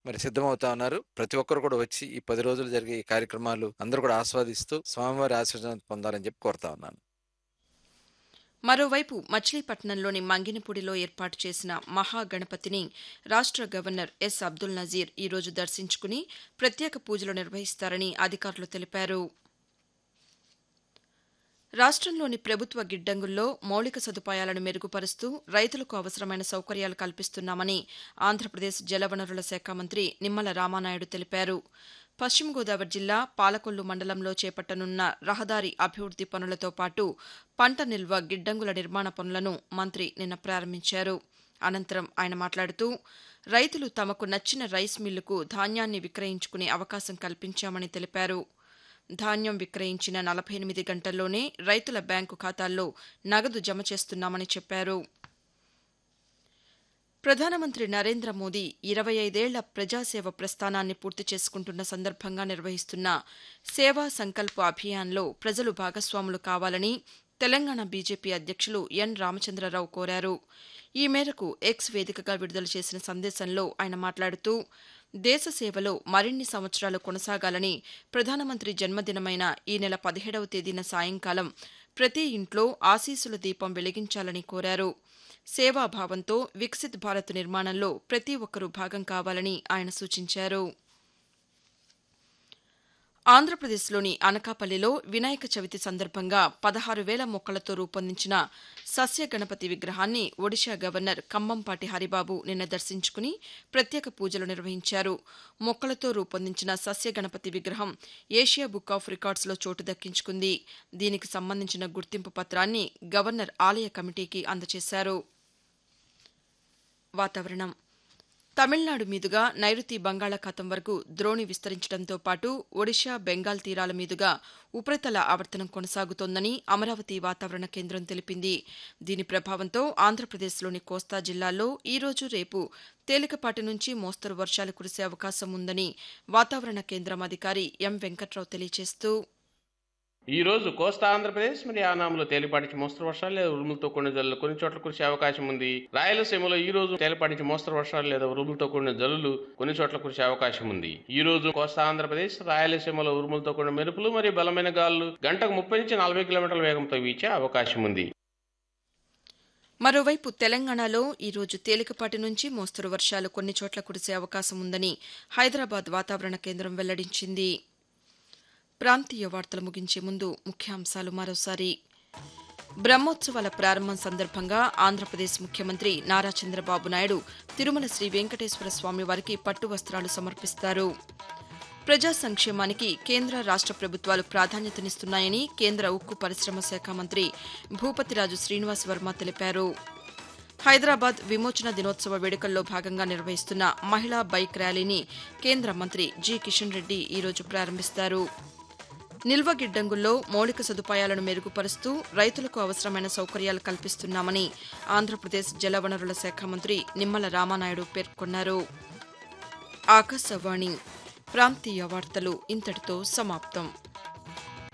మరి సిద్ధమవుతా ఉన్నారు ప్రతి ఒక్కరు కూడా వచ్చి ఈ పది రోజులు జరిగే ఈ కార్యక్రమాలు అందరూ కూడా ఆస్వాదిస్తూ స్వామివారి ఆశీర్వాదం పొందాలని చెప్పి కోరుతా ఉన్నాను మరోవైపు మచిలీపట్నంలోని మంగినపూడిలో ఏర్పాటు చేసిన మహాగణపతిని రాష్ట్ర గవర్నర్ ఎస్ అబ్దుల్ నజీర్ ఈరోజు దర్శించుకుని ప్రత్యేక పూజలు నిర్వహిస్తారని అధికారులు తెలిపారు రాష్ట్రంలోని ప్రభుత్వ గిడ్డంగుల్లో మౌలిక సదుపాయాలను మెరుగుపరుస్తూ రైతులకు అవసరమైన సౌకర్యాలు కల్పిస్తున్నామని ఆంధ్రప్రదేశ్ జలవనరుల శాఖ మంత్రి నిమ్మల రామానాయుడు తెలిపారు పశ్చిమ గోదావరి జిల్లా పాలకొల్లు మండలంలో చేపట్టనున్న రహదారి అభివృద్ది పనులతో పాటు పంట నిల్వ గిడ్డంగుల నిర్మాణ పనులను మంత్రి నిన్న ప్రారంభించారు అనంతరం ఆయన మాట్లాడుతూ రైతులు తమకు నచ్చిన రైస్ మిల్లుకు ధాన్యాన్ని విక్రయించుకునే అవకాశం కల్పించామని తెలిపారు ధాన్యం విక్రయించిన నలభై ఎనిమిది గంటల్లోనే రైతుల బ్యాంకు ఖాతాల్లో నగదు జమ చేస్తున్నామని చెప్పారు ప్రధానమంత్రి నరేంద్ర మోదీ ఇరవై ఐదేళ్ల ప్రజాసేవ ప్రస్థానాన్ని పూర్తి చేసుకుంటున్న సందర్భంగా నిర్వహిస్తున్న సేవా సంకల్ప అభియాన్లో ప్రజలు భాగస్వాములు కావాలని తెలంగాణ బీజేపీ అధ్యక్షులు ఎన్ రామచంద్రరావు కోరారు ఈ మేరకు ఎక్స్ వేదికగా విడుదల చేసిన సందేశంలో ఆయన మాట్లాడుతూ దేశ సేవలో మరిన్ని సంవత్సరాలు కొనసాగాలని ప్రధానమంత్రి జన్మదినమైన ఈ నెల పదిహేడవ తేదీన సాయంకాలం ప్రతి ఇంట్లో ఆశీసుల దీపం వెలిగించాలని కోరారు సేవాభావంతో వికసిత్ భారత్ నిర్మాణంలో ప్రతి ఒక్కరూ భాగం కావాలని ఆయన సూచించారు ఆంధ్రప్రదేశ్లోని అనకాపల్లిలో వినాయక చవితి సందర్భంగా పదహారు వేల మొక్కలతో రూపొందించిన సస్య గణపతి విగ్రహాన్ని ఒడిషా గవర్నర్ కంబంపాటి హరిబాబు నిన్న దర్శించుకుని ప్రత్యేక పూజలు నిర్వహించారు మొక్కలతో రూపొందించిన సస్య గణపతి విగ్రహం ఏషియా బుక్ ఆఫ్ రికార్డ్స్లో చోటు దక్కించుకుంది దీనికి సంబంధించిన గుర్తింపు పత్రాన్ని గవర్నర్ ఆలయ కమిటీకి అందజేశారు వాతావరణం తమిళనాడు మీదుగా నైరుతి బంగాళాఖాతం వరకు ద్రోణి విస్తరించడంతో పాటు ఒడిషా బెంగాల్ తీరాల మీదుగా ఉపరితల ఆవర్తనం కొనసాగుతోందని అమరావతి వాతావరణ కేంద్రం తెలిపింది దీని ప్రభావంతో ఆంధ్రప్రదేశ్లోని కోస్తా జిల్లాల్లో ఈ రోజు రేపు తేలికపాటి నుంచి మోస్తరు వర్షాలు కురిసే అవకాశం ఉందని వాతావరణ కేంద్రం అధికారి ఎం వెంకట్రావు తెలియజేస్తూ ఈ రోజు కోస్తా ఆంధ్రప్రదేశ్ మరియు యానాంలో తేలిపాటి మోస్తరు వర్షాలు లేదా ఉరుములతో కూడిన జల్లులు కొన్ని చోట్ల కురిసే అవకాశం ఉంది రాయలసీమలో ఈ రోజు తేలిపాటి మోస్తరు వర్షాలు లేదా ఉరుములతో కూడిన జల్లులు కొన్ని చోట్ల కురిసే అవకాశం ఉంది ఈ రోజు కోస్తా ఆంధ్రప్రదేశ్ రాయలసీమలో ఉరుములతో కూడిన మెరుపులు మరియు బలమైన గాలులు గంటకు ముప్పై నుంచి నలభై కిలోమీటర్ల వేగంతో వీచే అవకాశం ఉంది మరోవైపు తెలంగాణలో ఈరోజు తేలికపాటి నుంచి మోస్తరు వర్షాలు కొన్ని చోట్ల కురిసే అవకాశం ఉందని హైదరాబాద్ వాతావరణ కేంద్రం వెల్లడించింది ప్రాంతీయ వార్తలు ముగించే ముందు ముఖ్యాంశాలు మరోసారి బ్రహ్మోత్సవాల ప్రారంభం సందర్భంగా ఆంధ్రప్రదేశ్ ముఖ్యమంత్రి నారా చంద్రబాబు నాయుడు తిరుమల శ్రీ వెంకటేశ్వర స్వామి వారికి పట్టు వస్త్రాలు సమర్పిస్తారు ప్రజా సంక్షేమానికి కేంద్ర రాష్ట ప్రభుత్వాలు ప్రాధాన్యతనిస్తున్నాయని కేంద్ర ఉక్కు పరిశ్రమ శాఖ మంత్రి భూపతిరాజు శ్రీనివాస్ వర్మ తెలిపారు హైదరాబాద్ విమోచన దినోత్సవ వేడుకల్లో భాగంగా నిర్వహిస్తున్న మహిళా బైక్ ర్యాలీని కేంద్ర మంత్రి జి కిషన్ రెడ్డి ఈరోజు ప్రారంభిస్తారు నిల్వ గిడ్డంగుల్లో మౌలిక సదుపాయాలను మెరుగుపరుస్తూ రైతులకు అవసరమైన సౌకర్యాలు కల్పిస్తున్నామని ఆంధ్రప్రదేశ్ జలవనరుల శాఖ మంత్రి నిమ్మల రామానాయుడు పేర్కొన్నారు ఆకాశవాణి ప్రాంతీయ వార్తలు ఇంతటితో సమాప్తం